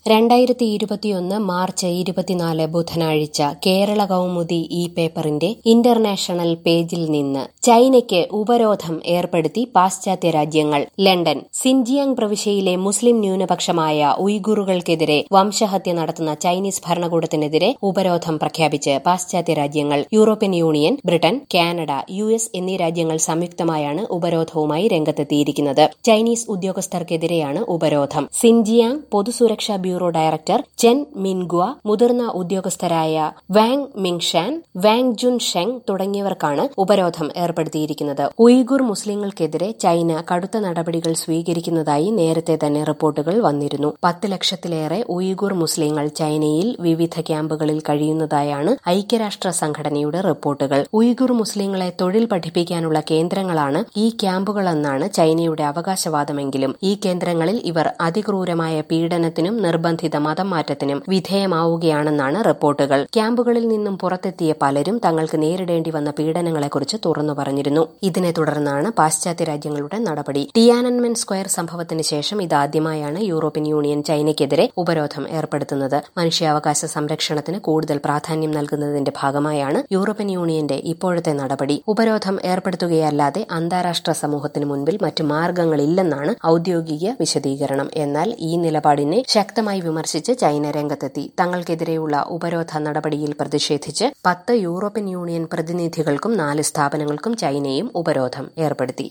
രണ്ടായിരത്തി ഇരുപത്തിയൊന്ന് മാർച്ച് ഇരുപത്തിനാല് ബുധനാഴ്ച കേരള കൗമുദി ഈ പേപ്പറിന്റെ ഇന്റർനാഷണൽ പേജിൽ നിന്ന് ചൈനയ്ക്ക് ഉപരോധം ഏർപ്പെടുത്തി പാശ്ചാത്യ രാജ്യങ്ങൾ ലണ്ടൻ സിൻജിയാങ് പ്രവിശ്യയിലെ മുസ്ലിം ന്യൂനപക്ഷമായ ഉയ്ഗുറുകൾക്കെതിരെ വംശഹത്യ നടത്തുന്ന ചൈനീസ് ഭരണകൂടത്തിനെതിരെ ഉപരോധം പ്രഖ്യാപിച്ച് പാശ്ചാത്യ രാജ്യങ്ങൾ European Union Britain Canada U S എന്നീ രാജ്യങ്ങൾ സംയുക്തമായാണ് ഉപരോധവുമായി രംഗത്തെത്തിയിരിക്കുന്നത് ചൈനീസ് ഉദ്യോഗസ്ഥർക്കെതിരെയാണ് ഉപരോധം സിൻജിയാങ് പൊതുസുരക്ഷാ ബ്യൂറോ ഡയറക്ടർ ചെൻ മിൻഗുവ മുതിർന്ന ഉദ്യോഗസ്ഥരായ Wang Mingshan Wang Jun Zheng തുടങ്ങിയവർക്കാണ് ഉപരോധം ഏർപ്പെടുത്തിയിരിക്കുന്നത് ഉയ്ഗുർ മുസ്ലിങ്ങൾക്കെതിരെ ചൈന കടുത്ത നടപടികൾ സ്വീകരിക്കുന്നതായി നേരത്തെ തന്നെ റിപ്പോർട്ടുകൾ വന്നിരുന്നു പത്ത് ലക്ഷത്തിലേറെ ഉയ്ഗുർ മുസ്ലിങ്ങൾ ചൈനയിൽ വിവിധ ക്യാമ്പുകളിൽ കഴിയുന്നതായാണ് ഐക്യരാഷ്ട്ര സംഘടനയുടെ റിപ്പോർട്ടുകൾ ഉയ്ഗുർ മുസ്ലിങ്ങളെ തൊഴിൽ പഠിപ്പിക്കാനുള്ള കേന്ദ്രങ്ങളാണ് ഈ ക്യാമ്പുകളെന്നാണ് ചൈനയുടെ അവകാശവാദമെങ്കിലും ഈ കേന്ദ്രങ്ങളിൽ ഇവർ അതിക്രൂരമായ പീഡനത്തിനും നിർബന്ധിത മതം മാറ്റത്തിനും വിധേയമാവുകയാണെന്നാണ് റിപ്പോർട്ടുകൾ ക്യാമ്പുകളിൽ നിന്നും പുറത്തെത്തിയ പലരും തങ്ങൾക്ക് നേരിടേണ്ടി വന്ന പീഡനങ്ങളെക്കുറിച്ച് തുറന്നു പറഞ്ഞിരുന്നു ഇതിനെ തുടർന്നാണ് പാശ്ചാത്യ രാജ്യങ്ങളുടെ നടപടി ടിയാനൻമെൻ സ്ക്വയർ സംഭവത്തിന് ശേഷം ഇതാദ്യമായാണ് യൂറോപ്യൻ യൂണിയൻ ചൈനയ്ക്കെതിരെ ഉപരോധം ഏർപ്പെടുത്തുന്നത് മനുഷ്യാവകാശ സംരക്ഷണത്തിന് കൂടുതൽ പ്രാധാന്യം നൽകുന്നതിന്റെ ഭാഗമായാണ് യൂറോപ്യൻ യൂണിയന്റെ ഇപ്പോഴത്തെ നടപടി ഉപരോധം ഏർപ്പെടുത്തുകയല്ലാതെ അന്താരാഷ്ട്ര സമൂഹത്തിന് മുൻപിൽ മറ്റു മാർഗങ്ങളില്ലെന്നാണ് ഔദ്യോഗിക വിശദീകരണം എന്നാൽ ഈ നിലപാടിനെ ശക്തമായി വിമർശിച്ച് ചൈന രംഗത്തെത്തി തങ്ങൾക്കെതിരെയുള്ള ഉപരോധ നടപടിയിൽ പ്രതിഷേധിച്ച് പത്ത് യൂറോപ്യൻ യൂണിയൻ പ്രതിനിധികൾക്കും നാല് സ്ഥാപനങ്ങൾക്കും ചൈനയും ഉപരോധം ഏർപ്പെടുത്തി